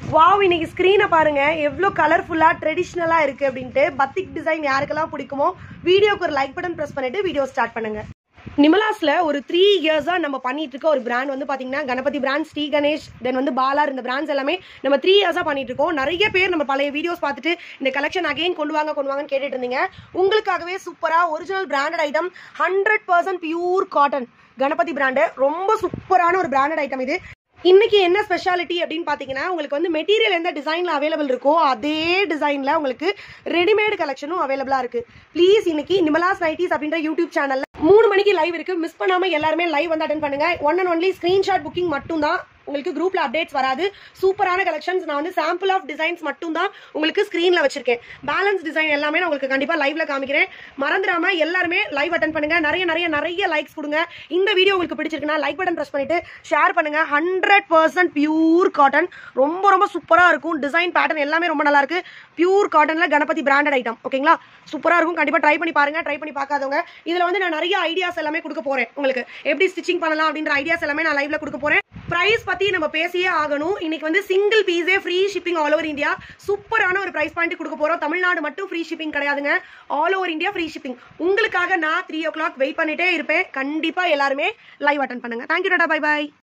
wow இன்னைக்கு ஸ்க்ரீனை பாருங்க எவ்வளோ கலர்ஃபுல்லா ட்ரெடிஷ்னலா இருக்கு அப்படின்ட்டு பத்திக் டிசைன் யாருக்கெல்லாம் பிடிக்குமோ வீடியோக்கு ஒரு லைக் பட்டன் பிரஸ் பண்ணிட்டு வீடியோ ஸ்டார்ட் பண்ணுங்க நிமலாஸ்ல ஒரு த்ரீ இயர்ஸா நம்ம பண்ணிட்டு இருக்க ஒரு பிராண்ட் வந்து பாத்தீங்கன்னா கணபதி பிராண்ட் ஸ்ரீ கணேஷ் தென் வந்து பாலார் இந்த பிராண்ட்ஸ் எல்லாமே நம்ம த்ரீ இயர்ஸா பண்ணிட்டு இருக்கோம் நிறைய பேர் நம்ம பழைய வீடியோஸ் பார்த்துட்டு இந்த கலெக்ஷன் அகைன் கொண்டு வாங்க கொண்டு வாங்கன்னு கேட்டுட்டு இருந்தீங்க உங்களுக்காகவே சூப்பரா original branded item hundred percent pure cotton Ganapathi brand ரொம்ப சூப்பரான ஒரு பிராண்டட் ஐட்டம் இது இன்னைக்கு என்ன ஸ்பெஷாலிட்டி அப்படின்னு பாத்தீங்கன்னா உங்களுக்கு வந்து மெட்டீரியல் எந்த டிசைன்ல அவைலபிள் இருக்கோ அதே டிசைன்ல உங்களுக்கு ரெடிமேட் கலெக்ஷனும் அவைலபிளா இருக்கு ப்ளீஸ் இன்னைக்கு நிமலாஸ் நைட்டிஸ் அப்படின்ற யூடியூப் சேனல்ல மூணு மணிக்கு லைவ் இருக்கு மிஸ் பண்ணாம எல்லாருமே லைவ் வந்து அட்டன் பண்ணுங்க one and only screenshot booking மட்டும் தான் உங்களுக்கு குரூப்ல அப்டேட்ஸ் வராது சூப்பரான கலெக்ஷன்ஸ் நான் வந்து சாம்பிள் ஆஃப் டிசைன்ஸ் மட்டும் தான் உங்களுக்கு ஸ்கிரீன்ல வச்சிருக்கேன் பேலன்ஸ் டிசைன் எல்லாமே நான் உங்களுக்கு கண்டிப்பா லைவ்ல காமிக்கிறேன் மறந்துடாம எல்லாருமே லைவ் அட்டன் பண்ணுங்க நிறைய நிறைய நிறைய லைக்ஸ் கொடுங்க இந்த வீடியோ உங்களுக்கு பிடிச்சிருக்குன்னா லைக் பட்டன் பிரஸ் பண்ணிட்டு ஷேர் பண்ணுங்க ஹண்ட்ரட் பர்சன்ட் பியூர் காட்டன் ரொம்ப ரொம்ப சூப்பரா இருக்கும் டிசைன் பேட்டர்ன் எல்லாமே ரொம்ப நல்லா இருக்கு பியூர் காட்டன்ல கணபதி பிராண்டட் ஐட்டம் ஓகேங்களா சூப்பரா இருக்கும் கண்டிப்பா ட்ரை பண்ணி பாருங்க ட்ரை பண்ணி பார்க்காதவங்க இதுல வந்து நான் நிறைய ஐடியாஸ் எல்லாமே கொடுக்க போறேன் உங்களுக்கு எப்படி ஸ்டிச்சிங் பண்ணலாம் அப்படின்ற ஐடியாஸ் எல்லாமே நான் லைவ்ல கொடுக்க போறேன் பிரைஸ் பத்தி நம்ம பேசியே ஆகணும் இன்னைக்கு வந்து சிங்கிள் பீஸே free shipping all over India சூப்பரான ஒரு பிரைஸ் பாயிண்ட் கொடுக்க போறோம் தமிழ்நாடு மட்டும் ஃப்ரீ ஷிப்பிங் கிடையாதுங்க all over India free shipping உங்களுக்காக நான் த்ரீ ஓ கிளாக் வெயிட் பண்ணிட்டே இருப்பேன் கண்டிப்பா எல்லாருமே லைவ் அட்டன் பண்ணுங்க தேங்க்யூ டாடா பை பை